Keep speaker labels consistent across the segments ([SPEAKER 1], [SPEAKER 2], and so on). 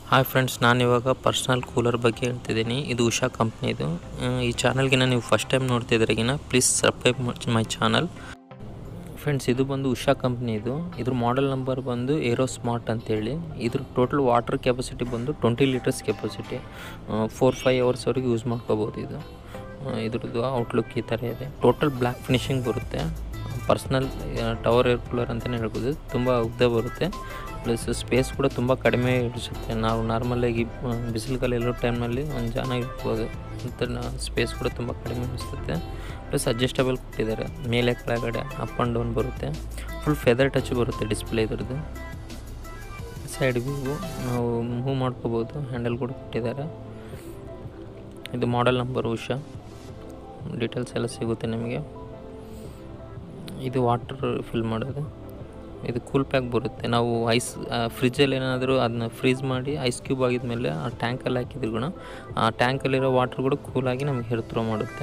[SPEAKER 1] hi friends ನಾನು ಇವಾಗ personal cooler ಬಗ್ಗೆ ಹೇಳ್ತಿದ್ದೀನಿ ಇದು ಉಷಾ ಕಂಪ್ನಿದು ಈ ಚಾನಲ್ಗಿನ ನೀವು ಫಸ್ಟ್ ಟೈಮ್ ನೋಡ್ತಿದ್ರಿಗಿನ please subscribe my channel friends ಇದು ಬಂದು ಉಷಾ ಕಂಪ್ನಿ ಇದು ಇದ್ರ ಮಾಡೆಲ್ ನಂಬರ್ ಬಂದು ಏರೋ ಸ್ಮಾರ್ಟ್ ಅಂತೇಳಿ ಇದ್ರ ಟೋಟಲ್ ವಾಟರ್ ಕೆಪಾಸಿಟಿ ಬಂದು twenty litres capacity four five ಅವರ್ಸ್ವರೆಗೆ ಯೂಸ್ ಮಾಡ್ಕೋಬೋದು ಇದು ಆ, ಇದ್ರದ್ದು ಔಟ್ಲುಕ್ ಈ ಥರ ಇದೆ ಟೋಟಲ್ ಬ್ಲ್ಯಾಕ್ ಫಿನಿಶಿಂಗ್ ಬರುತ್ತೆ ಪರ್ಸ್ನಲ್ ಟವರ್ ಏರ್ ಕೂಲರ್ ಅಂತಲೇ ಹೇಳ್ಬೋದು ತುಂಬ ಉದ್ದ ಬರುತ್ತೆ ಪ್ಲಸ್ ಸ್ಪೇಸ್ ಕೂಡ ತುಂಬ ಕಡಿಮೆ ಇಡಿಸುತ್ತೆ ನಾವು ನಾರ್ಮಲಾಗಿ ಬಿಸಿಲುಗಾಲ ಇರೋ ಟೈಮ್ನಲ್ಲಿ ಒಂದು ಜನ ಇರ್ಬೋದು ಅಂತ ಸ್ಪೇಸ್ ಕೂಡ ತುಂಬ ಕಡಿಮೆ ಅನಿಸುತ್ತೆ ಪ್ಲಸ್ ಅಡ್ಜಸ್ಟಬಲ್ ಕೊಟ್ಟಿದ್ದಾರೆ ಮೇಲೆ ಕೆಳಗಡೆ ಅಪ್ ಆ್ಯಂಡ್ ಡೌನ್ ಬರುತ್ತೆ ಫುಲ್ ಫೆದರ್ ಟಚ್ ಬರುತ್ತೆ ಡಿಸ್ಪ್ಲೇ ಇದ್ರದ್ದು ಸೈಡ್ ವ್ಯೂ ನಾವು ಮೂವ್ ಮಾಡ್ಕೋಬೋದು ಹ್ಯಾಂಡಲ್ ಕೂಡ ಕೊಟ್ಟಿದ್ದಾರೆ ಇದು ಮಾಡೆಲ್ ನಂಬರ್ ಉಷಾ ಡೀಟೇಲ್ಸ್ ಎಲ್ಲ ಸಿಗುತ್ತೆ ನಿಮಗೆ ಇದು ವಾಟರ್ ಫಿಲ್ ಮಾಡೋದು ಇದು ಕೂಲ್ ಪ್ಯಾಕ್ ಬರುತ್ತೆ ನಾವು ಐಸ್ ಫ್ರಿಜ್ಜಲ್ಲಿ ಏನಾದರೂ ಅದನ್ನ ಫ್ರೀಸ್ ಮಾಡಿ ಐಸ್ ಕ್ಯೂಬ್ ಆಗಿದ್ಮೇಲೆ ಆ ಟ್ಯಾಂಕಲ್ಲಿ ಹಾಕಿದ್ರು ಕೂಡ ಆ ಟ್ಯಾಂಕಲ್ಲಿರೋ ವಾಟರ್ ಕೂಡ ಕೂಲಾಗಿ ನಮಗೆ ಹೇರ್ ಥ್ರೋ ಮಾಡುತ್ತೆ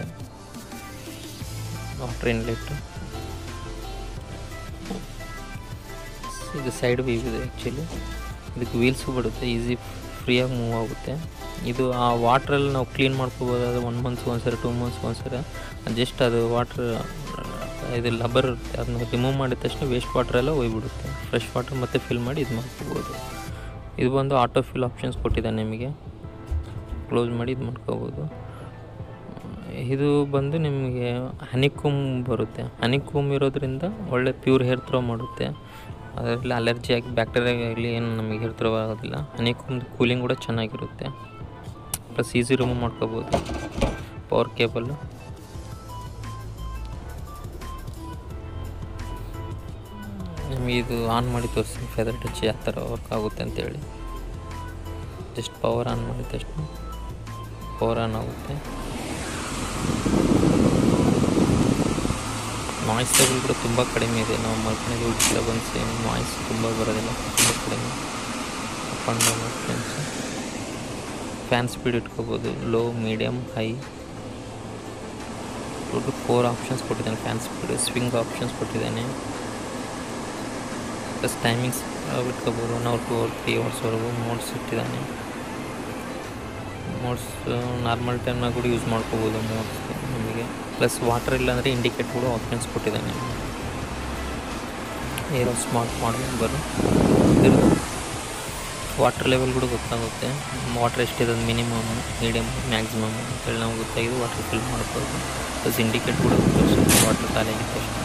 [SPEAKER 1] ವಾಟರ್ ಇನ್ಲೆಟ್ ಇದು ಸೈಡ್ ವೀವ್ ಇದೆ ಆ್ಯಕ್ಚುಲಿ ಇದಕ್ಕೆ ವೀಲ್ಸು ಬರುತ್ತೆ ಈಸಿ ಫ್ರೀಯಾಗಿ ಮೂವ್ ಆಗುತ್ತೆ ಇದು ಆ ವಾಟ್ರಲ್ಲಿ ನಾವು ಕ್ಲೀನ್ ಮಾಡ್ಕೋಬೋದಾದ್ರೆ ಒನ್ ಮಂತ್ಸ್ ಒಂದ್ಸರಿ ಟೂ ಮಂತ್ಸ್ ಒಂದ್ಸರಿ ಜಸ್ಟ್ ಅದು ವಾಟ್ರ್ ಇದು ಲಬ್ಬರ್ ಇರುತ್ತೆ ಅದನ್ನ ರಿಮೂವ್ ಮಾಡಿದ ತಕ್ಷಣ ವೇಸ್ಟ್ ವಾಟರ್ ಎಲ್ಲ ಹೋಗ್ಬಿಡುತ್ತೆ ಫ್ರೆಶ್ ವಾಟರ್ ಮತ್ತೆ ಫಿಲ್ ಮಾಡಿ ಇದು ಮಾಡ್ಕೋಬೋದು ಇದು ಬಂದು ಆಟೋ ಫಿಲ್ ಆಪ್ಷನ್ಸ್ ಕೊಟ್ಟಿದ್ದಾನೆ ನಿಮಗೆ ಕ್ಲೋಸ್ ಮಾಡಿ ಇದು ಮಾಡ್ಕೋಬೋದು ಇದು ಬಂದು ನಿಮಗೆ ಹನಿಕೋಮ್ ಬರುತ್ತೆ ಹನಿಕೋಮ್ ಇರೋದ್ರಿಂದ ಒಳ್ಳೆ ಪ್ಯೂರ್ ಹೇರ್ ಥ್ರೋ ಮಾಡುತ್ತೆ ಅದರಲ್ಲಿ ಅಲರ್ಜಿ ಆಗಿ ಬ್ಯಾಕ್ಟೀರಿಯಾ ಆಗಲಿ ಏನು ನಮಗೆ ಹೇರ್ ಥ್ರೋ ಆಗೋದಿಲ್ಲ ಹನಿಕೋಮ್ದು ಕೂಲಿಂಗ್ ಕೂಡ ಚೆನ್ನಾಗಿರುತ್ತೆ ಪ್ಲಸ್ ಈಸಿ ರಿಮೂವ್ ಮಾಡ್ಕೋಬೋದು ಪವರ್ ಕೇಬಲ್ಲು ನಿಮಗೆ ಇದು ಆನ್ ಮಾಡಿ ತೋರಿಸಿ ಫೆದರ್ ಟಚ್ ಯಾವ ಥರ ವರ್ಕ್ ಆಗುತ್ತೆ ಅಂತೇಳಿ ಜಸ್ಟ್ ಪವರ್ ಆನ್ ಮಾಡಿದ ತಕ್ಷಣ ಪವರ್ ಆನ್ ಆಗುತ್ತೆ ನಾಯ್ಸ್ ಲೆವೆಲ್ ಕೂಡ ತುಂಬ ಕಡಿಮೆ ಇದೆ ನಾವು ಮಲ್ಕೊಂಡಿದ್ದು ಡಿಸ್ಟರ್ಬೆನ್ಸ್ ಏನು ನಾಯ್ಸ್ ತುಂಬ ಬರೋದಿಲ್ಲ ತುಂಬ ಕಡಿಮೆ up and down options fan speed ಇಟ್ಕೋಬೋದು low medium high total four options ಕೊಟ್ಟಿದ್ದಾನೆ ಫ್ಯಾನ್ ಸ್ಪೀಡ್ ಸ್ವಿಂಗ್ ಆಪ್ಷನ್ಸ್ ಕೊಟ್ಟಿದ್ದಾನೆ ಪ್ಲಸ್ ಟೈಮಿಂಗ್ಸ್ ಇಟ್ಕೋಬೋದು one hour two hour three ಅವರ್ಸ್ವರೆಗೂ ಮೋಡ್ಸ್ ಇಟ್ಟಿದ್ದಾನೆ ಮೋಡ್ಸ್ ನಾರ್ಮಲ್ ಟೈಮ್ನಾಗ ಕೂಡ ಯೂಸ್ ಮಾಡ್ಕೋಬೋದು ಮೋಡ್ಸ್ ನಮಗೆ ಪ್ಲಸ್ ವಾಟರ್ ಇಲ್ಲ ಅಂದರೆ ಇಂಡಿಕೇಟ್ ಕೂಡ ಆಪ್ಷನ್ಸ್ ಕೊಟ್ಟಿದ್ದಾನೆ ಏರೋ ಸ್ಮಾರ್ಟ್ ಮಾಡಲ್ ನಂಬರು ಇದ್ರದ್ದು ವಾಟರ್ ಲೆವೆಲ್ ಕೂಡ ಗೊತ್ತಾಗುತ್ತೆ ವಾಟರ್ ಎಷ್ಟಿದೆ ಮಿನಿಮಮ್ ಮೀಡಿಯಮ್ ಮ್ಯಾಕ್ಸಿಮಮ್ ಅಂತೇಳಿ ನಾವು ಗೊತ್ತಾಗಿದ್ದು ವಾಟರ್ ಫಿಲ್ ಮಾಡ್ಬೋದು ಪ್ಲಸ್ ಇಂಡಿಕೇಟ್ ಕೂಡ ತೋರಿಸುತ್ತೆ ವಾಟರ್ ಖಾಲಿ ಆಗಿದ ತಕ್ಷಣ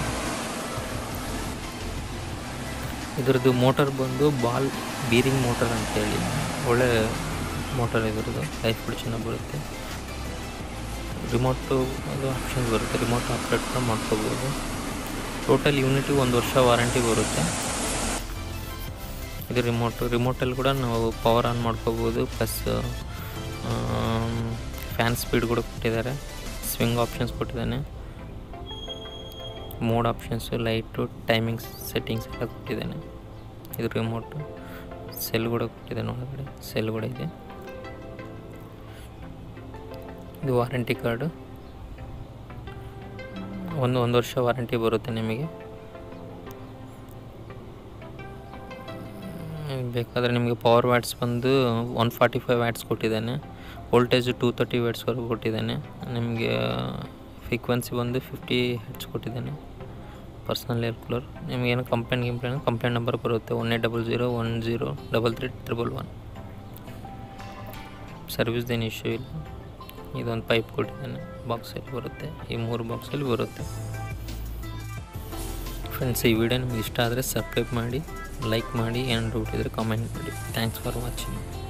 [SPEAKER 1] ಇದ್ರದ್ದು ಮೋಟರ್ ಬಂದು ಬಾಲ್ ಬೀರಿಂಗ್ ಮೋಟರ್ ಅಂತೇಳಿ ಒಳ್ಳೆ ಮೋಟರ್ ಇದ್ರದ್ದು ಲೈಫ್ ಕೂಡ ಚೆನ್ನಾಗಿ ಬರುತ್ತೆ ರಿಮೋಟು ಅದು ಆಪ್ಷನ್ಸ್ ಬರುತ್ತೆ ರಿಮೋಟ್ ಆಪ್ರೇಟ್ ಕೂಡ ಮಾಡ್ಕೋಬೋದು ಟೋಟಲ್ ಯೂನಿಟಿಗೆ ಒಂದು ವರ್ಷ ವಾರಂಟಿ ಬರುತ್ತೆ ಇದು ರಿಮೋಟು ರಿಮೋಟಲ್ಲಿ ಕೂಡ ನಾವು ಪವರ್ ಆನ್ ಮಾಡ್ಕೋಬೋದು ಪ್ಲಸ್ ಫ್ಯಾನ್ ಸ್ಪೀಡ್ ಕೂಡ ಕೊಟ್ಟಿದ್ದಾರೆ ಸ್ವಿಂಗ್ ಆಪ್ಷನ್ಸ್ ಕೊಟ್ಟಿದ್ದಾನೆ mode options light timings settings ಎಲ್ಲ ಕೊಟ್ಟಿದ್ದಾನೆ ಇದು ರಿಮೋಟು ಸೆಲ್ ಕೂಡ ಕೊಟ್ಟಿದ್ದಾನೆ ಒಳಗಡೆ ಸೆಲ್ ಕೂಡ ಇದೆ ಇದು ವಾರಂಟಿ ಕಾರ್ಡು ಒಂದು ಒಂದು ವರ್ಷ ವಾರಂಟಿ ಬರುತ್ತೆ ನಿಮಗೆ ಹ್ಮ್, ಬೇಕಾದರೆ ನಿಮಗೆ ಪವರ್ ವ್ಯಾಟ್ಸ್ ಬಂದು ಒನ್ ಫಾರ್ಟಿ ಫೈವ್ ವ್ಯಾಟ್ಸ್ ಕೊಟ್ಟಿದ್ದಾನೆ ವೋಲ್ಟೇಜ್ ಟೂ ತರ್ಟಿ ವ್ಯಾಟ್ಸ್ವರೆಗೂ ಕೊಟ್ಟಿದ್ದಾನೆ ನಿಮಗೆ ಫ್ರೀಕ್ವೆನ್ಸಿ ಬಂದು ಫಿಫ್ಟಿ ಹೆಡ್ಸ್ ಕೊಟ್ಟಿದ್ದಾನೆ ಪರ್ಸ್ನಲ್ ಏರ್ ಕೂಲರ್ ನಿಮಗೇನು ಕಂಪ್ಲೇಂಟ್ ಗಿಂಪ್ಲೇಂಟ್ ಕಂಪ್ಲೇಂಟ್ ನಂಬರ್ ಬರುತ್ತೆ one eight double zero one zero double three triple one ಸರ್ವಿಸ್ದೇನು ಇಶ್ಯೂ ಇಲ್ಲ ಇದೊಂದು ಪೈಪ್ ಕೊಟ್ಟಿದ್ದಾನೆ ಬಾಕ್ಸಲ್ಲಿ ಬರುತ್ತೆ ಈ ಮೂರು ಬಾಕ್ಸಲ್ಲಿ ಬರುತ್ತೆ ಫ್ರೆಂಡ್ಸ್ ಈ ವಿಡಿಯೋ ನಿಮ್ಗೆ ಇಷ್ಟ ಆದರೆ ಸಬ್ಸ್ಕ್ರೈಬ್ ಮಾಡಿ ಲೈಕ್ ಮಾಡಿ ಏನು ಡೌಟ್ ಇದ್ದರೆ ಕಾಮೆಂಟ್ ಮಾಡಿ ಥ್ಯಾಂಕ್ಸ್ ಫಾರ್ ವಾಚಿಂಗ್